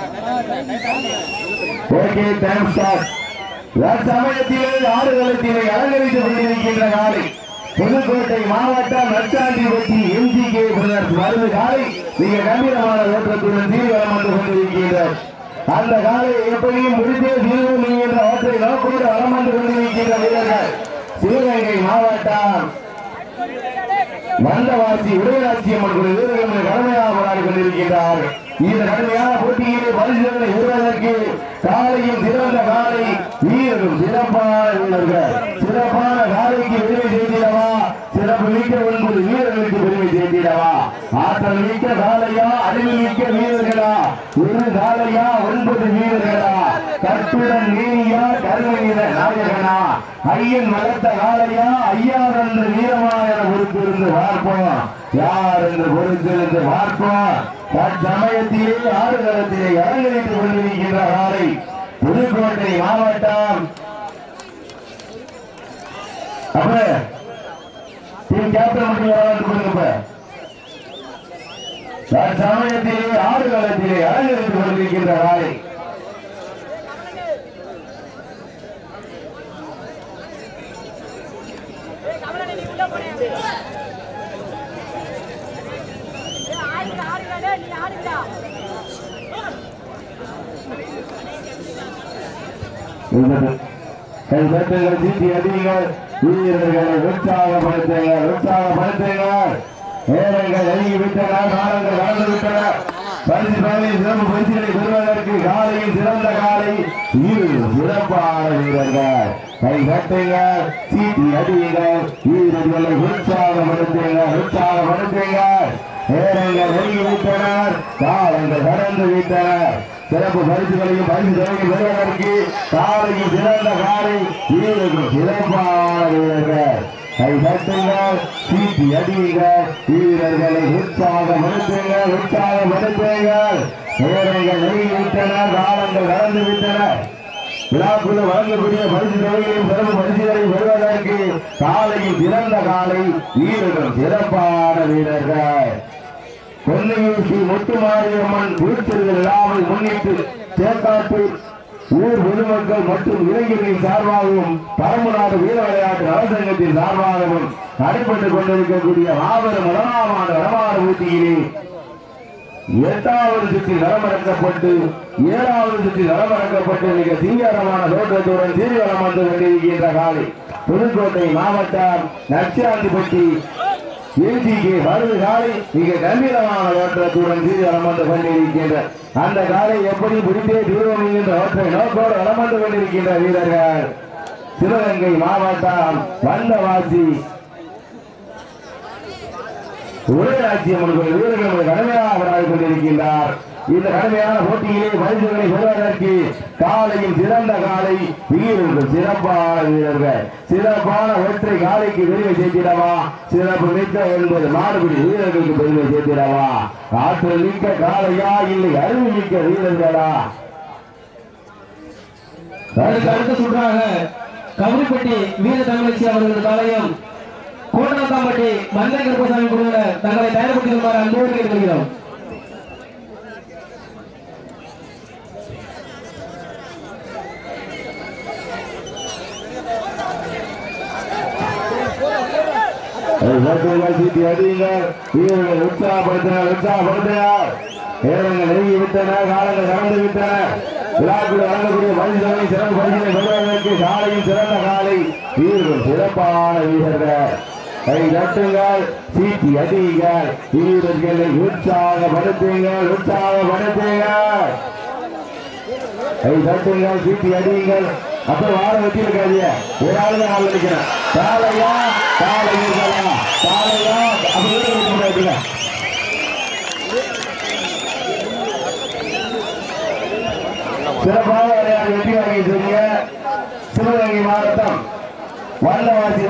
okay time start சமயத்திலே ஆடுகளத்திலே அலங்கரித்துக் கொண்டிருக்கின்ற காலை புதுக்கோட்டை மாவட்டம் நச்சாண்டிபட்டி எம்ஜிகே பிரதர்ஸ் மருந்து காலை மிக கம்பீரமான ஓட்டத்துடன் தீவிரம் வந்து கொண்டிருக்கின்றார் அந்த காலை எப்படியும் முடித்தே தீர்வும் என்கின்ற அவற்றை நோக்கோடு வளம் வந்து கொண்டிருக்கின்ற வீரர்கள் சிவகங்கை மாவட்டம் மந்தவாசி உதயராட்சியம்மன் குழு வீரர்கள் கடுமையாக போராடி கொண்டிருக்கின்றார்கள் இந்த கடுமையான போட்டியிலே பரிசுகளை பெறுவதற்கு காலையும் சிறந்த காலை வீரர்கள் சிறப்பான வீரர்கள் சிறப்பான காலைக்கு பெருமை சேர்த்திடவா சிறப்பு மிக்க ஒன்பது வீரர்களுக்கு பெருமை சேர்த்திடவா ஆற்றல் மிக்க காலையா அறிவு மிக்க வீரர்களா ஒரு காலையா ஒன்பது வீரர்களா கட்டுடன் நீரியா கருமை நிற நாயகனா ஐயன் வளர்த்த காலையா ஐயா என்ற வீரமான பொறுத்திருந்து பார்ப்போம் யார் என்று பொறுத்திருந்து பார்ப்போம் தற்சமயத்திலே ஆடுகளத்திலே அரங்கேற்றுக் கொண்டிருக்கின்ற காலை புதுக்கோட்டை மாவட்டம் அப்ப டீம் கேப்டன் மட்டும் யாராவது கொடுங்க தற்சமயத்திலே ஆடுகளத்திலே அரங்கேற்றுக் கொண்டிருக்கின்ற காலை கைப்பற்றுங்கள் சீட்டி அடியுங்கள் வீரர்களை உற்சாகப்படுத்துங்கள் உற்சாகப்படுத்துங்கள் நேரங்கள் நெருங்கி விட்டன காலங்கள் கடந்து விட்டன பரிசு பதவி சிறப்பு பரிசுகளை பெறுவதற்கு காலையில் சிறந்த காலை வீரர்கள் சிறப்பான வீரர்கள் கை கட்டுங்கள் சீட்டி அடியுங்கள் வீரர்களை உற்சாகப்படுத்துங்கள் உற்சாகப்படுத்துங்கள் நேரங்கள் நெருங்கி விட்டனர் காலங்கள் கடந்து விட்டனர் சிறப்பு பரிசுகளையும் பரிசு தொகையும் பெறுவதற்கு காலையில் சிறந்த காலை வீரர்கள் சிறப்பான வீரர்கள் கை தட்டுங்கள் சீட்டி அடியுங்கள் வீரர்களை உற்சாகப்படுத்துங்கள் உற்சாகப்படுத்துங்கள் நேரங்கள் நெருங்கிவிட்டன காலங்கள் கடந்து விட்டன விழாக்குழு வழங்கக்கூடிய பரிசு தொகைகளையும் சிறப்பு பரிசுகளையும் பெறுவதற்கு காலையில் சிறந்த காலை வீரர்கள் சிறப்பான வீரர்கள் கொல்லையூசி முத்துமாரியம்மன் வீழ்த்திருந்த விழாவை முன்னிட்டு சேக்காட்டு ஊர் பொதுமக்கள் மற்றும் இளைஞர்களின் சார்பாகவும் பரம்பநாடு வீர விளையாட்டு நலசங்கத்தின் சார்பாகவும் நடைபெற்றுக் கொண்டிருக்கக்கூடிய மாபெரும் முதலாமான வடமாறு ஊட்டியிலே எட்டாவது சுற்றில் நலமடக்கப்பட்டு ஏழாவது சுற்றில் நலமடக்கப்பட்டு மிக தீவிரமான தோற்றத்துடன் தீவிரம் வந்து கொண்டிருக்கின்ற காலை புதுக்கோட்டை மாவட்டம் நச்சாந்திப்பட்டி ஏசிக்கு வருது காலை மிக கம்பீரமான ஓட்டத்துடன் தீவிரம் வந்து கொண்டிருக்கின்ற அந்த காலை எப்படி பிடித்தே தீவிரம் என்கின்ற ஓட்டை நோக்கோடு வளம் வந்து கொண்டிருக்கின்ற வீரர்கள் சிவகங்கை மாவட்டம் வந்தவாசி உலகராட்சியம் வீரர்கள் கடுமையாக போராடி கொண்டிருக்கின்றார் இந்த கடுமையான போட்டியிலே பரிசுகளை பெறுவதற்கு காலையில் சிறந்த காலை வீரர்கள் சிறப்பான வீரர்கள் சிறப்பான ஒற்றை காலைக்கு பெருமை சேர்த்திடவா சிறப்பு மிக்க என்பது மாடுபிடி வீரர்களுக்கு பெருமை சேர்த்திடவா ஆற்றல் மிக்க காலையா இல்லை அறிவு மிக்க வீரர்களா அதுக்கு அடுத்த சுற்றாக கவுரிப்பட்டி வீர தமிழச்சி அவர்களது காலையும் கோட்டனத்தாம்பட்டி மந்தை கருப்பசாமி குழுவினர் தங்களை தயார்படுத்திக் கொள்வார் அன்போடு கேட்டுக்கொள்கிறோம் சீட்டி அடியுங்கள் வீரர்கள் உற்சாகப்படுத்தினார் உற்சாகப்படுத்தினார் நேரங்கள் நெருங்கி விட்டன காலங்கள் கடந்து விட்டன விழாக்குள் வழங்கக்கூடிய பரிசுகளை சிறப்பு பரிசினை பெறுவதற்கு காலையில் சிறந்த காலை வீரர்கள் சிறப்பான வீரர்கள் கை தட்டுங்கள் சீட்டி அடியுங்கள் வீரர்களை உற்சாகப்படுத்துங்கள் உற்சாகப்படுத்துங்கள் கை தட்டுங்கள் சீட்டி அடியுங்கள் அப்புறம் வாழ வச்சு இருக்காதிய ஒரு ஆளு தான் ஆள் நினைக்கிறேன் காலையா காலை இருக்கலாம் காலையா அப்படி வைக்க முடியாதுங்க சிறப்பாக விளையாடி வெற்றி வாங்கி சிவகங்கை மாவட்டம் வல்லவாசி